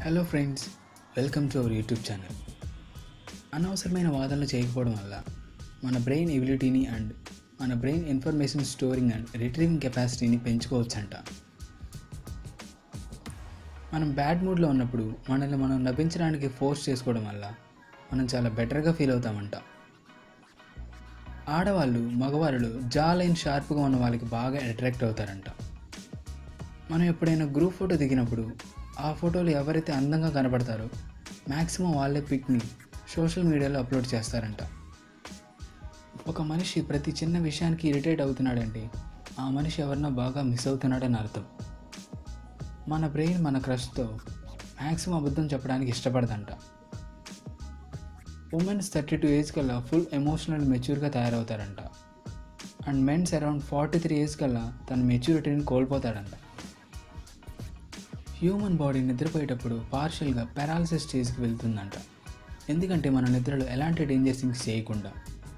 hello friends welcome to our YouTube channel అనవసరమైన వాదనలు చేయకపోవడం వల్ల మన బ్రెయిన్ ఎబిలిటీని అండ్ మన brain information storing and retrieving కెపాసిటీని పెంచుకోవచ్చంట మనం బ్యాడ్ మూడ్లో ఉన్నప్పుడు మనల్ని మనం నవ్వించడానికి ఫోర్స్ చేసుకోవడం వల్ల మనం చాలా బెటర్గా ఫీల్ అవుతామంట ఆడవాళ్ళు మగవాళ్ళు జా లైన్ షార్ప్గా ఉన్న వాళ్ళకి బాగా అట్రాక్ట్ అవుతారంట మనం ఎప్పుడైనా గ్రూప్ ఫోటో దిగినప్పుడు ఆ ఫోటోలు ఎవరైతే అందంగా కనబడతారో మ్యాక్సిమం వాళ్ళే పిక్ని సోషల్ మీడియాలో అప్లోడ్ చేస్తారంట ఒక మనిషి ప్రతి చిన్న విషయానికి ఇరిటేట్ అవుతున్నాడంటే ఆ మనిషి ఎవరినో బాగా మిస్ అవుతున్నాడని అర్థం మన బ్రెయిన్ మన క్రష్తో మ్యాక్సిమం అబద్ధం చెప్పడానికి ఇష్టపడదంట ఉమెన్స్ థర్టీ టూ ఏజ్ కల్లా ఫుల్ ఎమోషనల్ మెచ్యూర్గా తయారవుతారంట and mens around forty three age కల్లా తన మెచ్యూరిటీని కోల్పోతాడంట హ్యూమన్ బాడీ నిద్రపోయేటప్పుడు పార్షియల్గా పారాలసిస్ స్టేజ్కి వెళ్తుందంట ఎందుకంటే మన నిద్రలో ఎలాంటి డేంజర్ థింగ్స్ చేయకుండా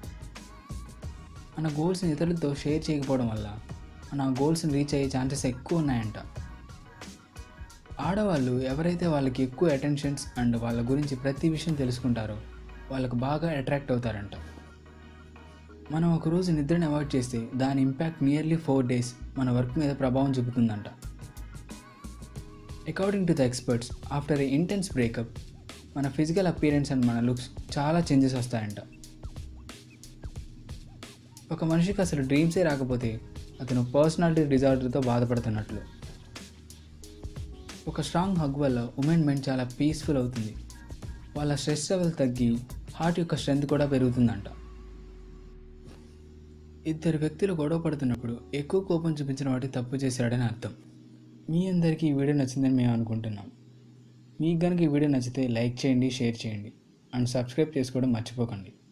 మన గోల్స్ని ఇతరులతో షేర్ చేయకపోవడం వల్ల మన గోల్స్ని రీచ్ అయ్యే ఛాన్సెస్ ఎక్కువ ఉన్నాయంట ఆడవాళ్ళు ఎవరైతే వాళ్ళకి ఎక్కువ అటెన్షన్స్ అండ్ వాళ్ళ గురించి ప్రతి విషయం తెలుసుకుంటారో వాళ్ళకు బాగా అట్రాక్ట్ అవుతారంట మనం ఒకరోజు నిద్రని అవాయిడ్ చేస్తే దాని ఇంపాక్ట్ నియర్లీ ఫోర్ డేస్ మన వర్క్ మీద ప్రభావం చూపుతుందంట according to the experts after a intense breakup మన ఫిజికల్ అపీరెన్స్ అండ్ మన లుక్స్ చాలా చేంజెస్ వస్తాయంట ఒక మనిషికి అసలు డ్రీమ్సే రాకపోతే అతను పర్సనాలిటీ డిజార్డర్తో బాధపడుతున్నట్లు ఒక స్ట్రాంగ్ హగ్ వల్ల ఉమెన్ మైండ్ చాలా పీస్ఫుల్ అవుతుంది వాళ్ళ స్ట్రెస్ లెవెల్ తగ్గి హార్ట్ యొక్క స్ట్రెంత్ కూడా పెరుగుతుందంట ఇద్దరు వ్యక్తులు గొడవ పడుతున్నప్పుడు ఎక్కువ కోపం చూపించిన వాటి తప్పు చేశాడని అర్థం మీ అందరికీ ఈ వీడియో నచ్చిందని మేము అనుకుంటున్నాం మీకు కనుక ఈ వీడియో నచ్చితే లైక్ చేయండి షేర్ చేయండి అండ్ సబ్స్క్రైబ్ చేసుకోవడం మర్చిపోకండి